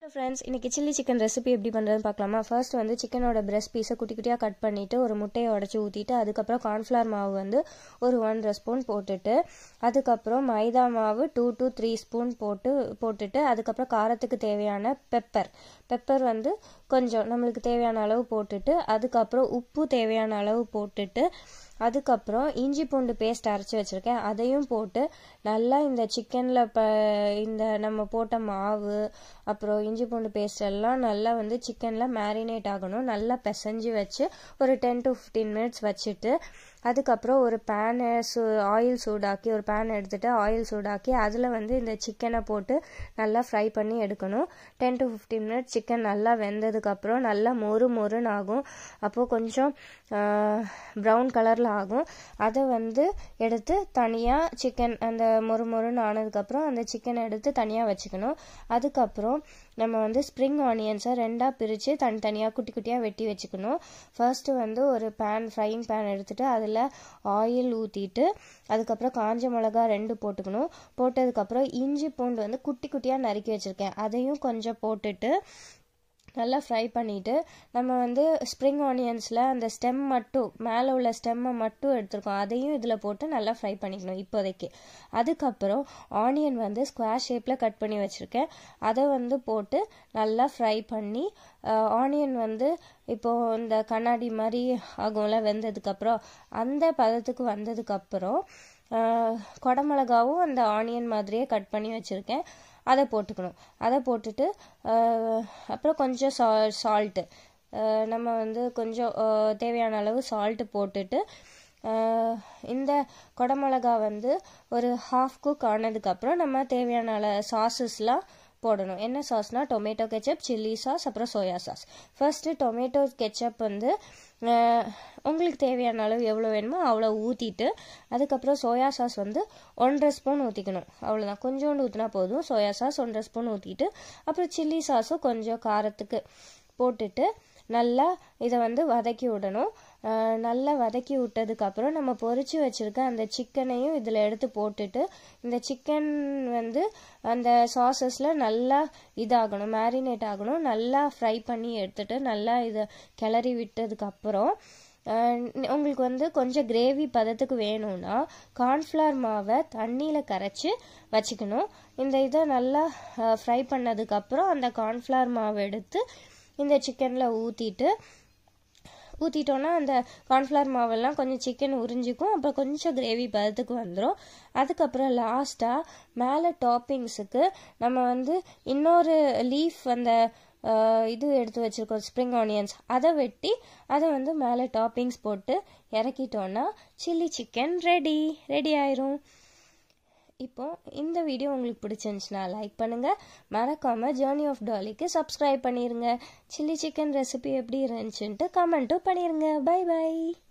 friends இன்றைக்கி chilli chicken recipe எப்படி பண்ணுறதுன்னு பார்க்கலாமா ஃபர்ஸ்ட் வந்து சிக்கனோட பிரெஸ்ட் பீஸை குட்டி குட்டியாக கட் பண்ணிவிட்டு ஒரு முட்டையை உடச்சி ஊற்றிட்டு அதுக்கப்புறம் கார்ன்ஃப்ளவர் மாவு வந்து ஒரு ஒன்றரை ஸ்பூன் போட்டுட்டு அதுக்கப்புறம் மைதா மாவு டூ டு த்ரீ ஸ்பூன் போட்டு போட்டுட்டு அதுக்கப்புறம் காரத்துக்கு தேவையான பெப்பர் பெப்பர் வந்து கொஞ்சம் நம்மளுக்கு தேவையான அளவு போட்டுட்டு அதுக்கப்புறம் உப்பு தேவையான அளவு போட்டுட்டு அதுக்கப்புறம் இஞ்சி பூண்டு பேஸ்ட் அரைச்சி வச்சுருக்கேன் அதையும் போட்டு நல்லா இந்த சிக்கனில் ப இந்த நம்ம போட்ட மாவு அப்புறம் இஞ்சி பூண்டு பேஸ்ட் எல்லாம் நல்லா வந்து சிக்கனில் மேரினேட் ஆகணும் நல்லா பிசைஞ்சு வச்சு ஒரு டென் டு ஃபிஃப்டீன் மினிட்ஸ் வச்சுட்டு அதுக்கப்புறம் ஒரு பேனை சூ ஆயில் சூடாக்கி ஒரு பேன் எடுத்துகிட்டு ஆயில் சூடாக்கி அதில் வந்து இந்த சிக்கனை போட்டு நல்லா ஃப்ரை பண்ணி எடுக்கணும் ten to fifteen minutes chicken நல்லா வெந்ததுக்கப்புறம் நல்லா மொறு மொறுன்னு ஆகும் அப்போது கொஞ்சம் ப்ரௌன் கலரில் ஆகும் அதை வந்து எடுத்து தனியாக சிக்கன் அந்த மொறு மொறுன்னு ஆனதுக்கப்புறம் அந்த சிக்கனை எடுத்து தனியாக வச்சுக்கணும் அதுக்கப்புறம் நம்ம வந்து ஸ்ப்ரிங் ஆனியன்ஸை ரெண்டாக பிரித்து தனித்தனியாக குட்டி குட்டியாக வெட்டி வச்சுக்கணும் ஃபர்ஸ்ட்டு வந்து ஒரு பேன் ஃப்ரைங் பேன் எடுத்துகிட்டு அதில் ஆயில் ஊற்றிட்டு அதுக்கப்புறம் காஞ்ச மிளகா ரெண்டு போட்டுக்கணும் போட்டதுக்கப்புறம் இஞ்சி பூண்டு வந்து குட்டி குட்டியாக நறுக்கி வச்சுருக்கேன் அதையும் கொஞ்சம் போட்டுட்டு நல்லா ஃப்ரை பண்ணிவிட்டு நம்ம வந்து ஸ்ப்ரிங் ஆனியன்ஸில் அந்த ஸ்டெம் மட்டும் மேலே உள்ள ஸ்டெம்மை மட்டும் எடுத்துருக்கோம் அதையும் இதில் போட்டு நல்லா ஃப்ரை பண்ணிக்கணும் இப்போதைக்கு அதுக்கப்புறம் ஆனியன் வந்து ஸ்கொயர் ஷேப்பில் கட் பண்ணி வச்சுருக்கேன் அதை வந்து போட்டு நல்லா ஃப்ரை பண்ணி ஆனியன் வந்து இப்போது இந்த கண்ணாடி மாதிரி ஆகும்ல வெந்ததுக்கப்புறம் அந்த பதத்துக்கு வந்ததுக்கப்புறம் குடமிளகாவும் அந்த ஆனியன் மாதிரியே கட் பண்ணி வச்சுருக்கேன் அதை போட்டுக்கணும் அதை போட்டுட்டு அப்புறம் கொஞ்சம் சா சால்ட்டு நம்ம வந்து கொஞ்சம் தேவையான அளவு சால்ட்டு போட்டுட்டு இந்த குடமிளகா வந்து ஒரு ஹாஃப் குக் ஆனதுக்கப்புறம் நம்ம தேவையான அள சாஸஸ்லாம் போடணும் என்ன சாஸ்னால் டொமேட்டோ கெச்சப் சில்லி சாஸ் அப்புறம் soya sauce first tomato ketchup வந்து உங்களுக்கு தேவையான அளவு எவ்வளோ வேணுமோ அவ்வளோ ஊற்றிட்டு அதுக்கப்புறம் சோயா சாஸ் வந்து ஒன்றரை ஸ்பூன் ஊற்றிக்கணும் அவ்வளோதான் கொஞ்சோண்டு ஊற்றினா போதும் சோயா சாஸ் ஒன்றரை ஸ்பூன் ஊற்றிட்டு அப்புறம் சில்லி சாஸும் கொஞ்சம் காரத்துக்கு போட்டுட்டு நல்லா இதை வந்து வதக்கி விடணும் நல்லா வதக்கி விட்டதுக்கப்புறம் நம்ம பொறிச்சு வச்சுருக்க அந்த சிக்கனையும் இதில் எடுத்து போட்டுட்டு இந்த சிக்கன் வந்து அந்த சாஸஸில் நல்லா இதாகணும் மேரினேட் ஆகணும் நல்லா ஃப்ரை பண்ணி எடுத்துட்டு நல்லா இதை கிளறி விட்டதுக்கப்புறம் உங்களுக்கு வந்து கொஞ்சம் கிரேவி பதத்துக்கு வேணும்னா கார்ன்ஃப்ளவர் மாவை தண்ணியில் கரைச்சி வச்சுக்கணும் இந்த இதை நல்லா ஃப்ரை பண்ணதுக்கப்புறம் அந்த கார்ன்ஃப்ளவர் மாவை எடுத்து இந்த சிக்கனில் ஊற்றிட்டு ஊற்றிட்டோன்னா அந்த கார்ன்ஃப்ளவர் மாவெல்லாம் கொஞ்சம் சிக்கன் உறிஞ்சிக்கும் அப்புறம் கொஞ்சம் கிரேவி பதத்துக்கு வந்துடும் அதுக்கப்புறம் லாஸ்ட்டாக மேலே டாப்பிங்ஸுக்கு நம்ம வந்து இன்னொரு லீஃப் அந்த இது எடுத்து வச்சுருக்கோம் ஸ்ப்ரிங் ஆனியன்ஸ் அதை வெட்டி அதை வந்து மேலே டாப்பிங்ஸ் போட்டு இறக்கிட்டோன்னா சில்லி சிக்கன் ரெடி ரெடி ஆயிரும் இப்போ இந்த வீடியோ உங்களுக்கு பிடிச்சிருந்துச்சுன்னா லைக் பண்ணுங்கள் மறக்காமல் ஜேர்னி ஆஃப் டாலிக்கு சப்ஸ்கிரைப் பண்ணிடுங்க சில்லி சிக்கன் ரெசிபி எப்படி இருந்துச்சுன்ட்டு கமெண்ட்டும் பண்ணிடுங்க பை பை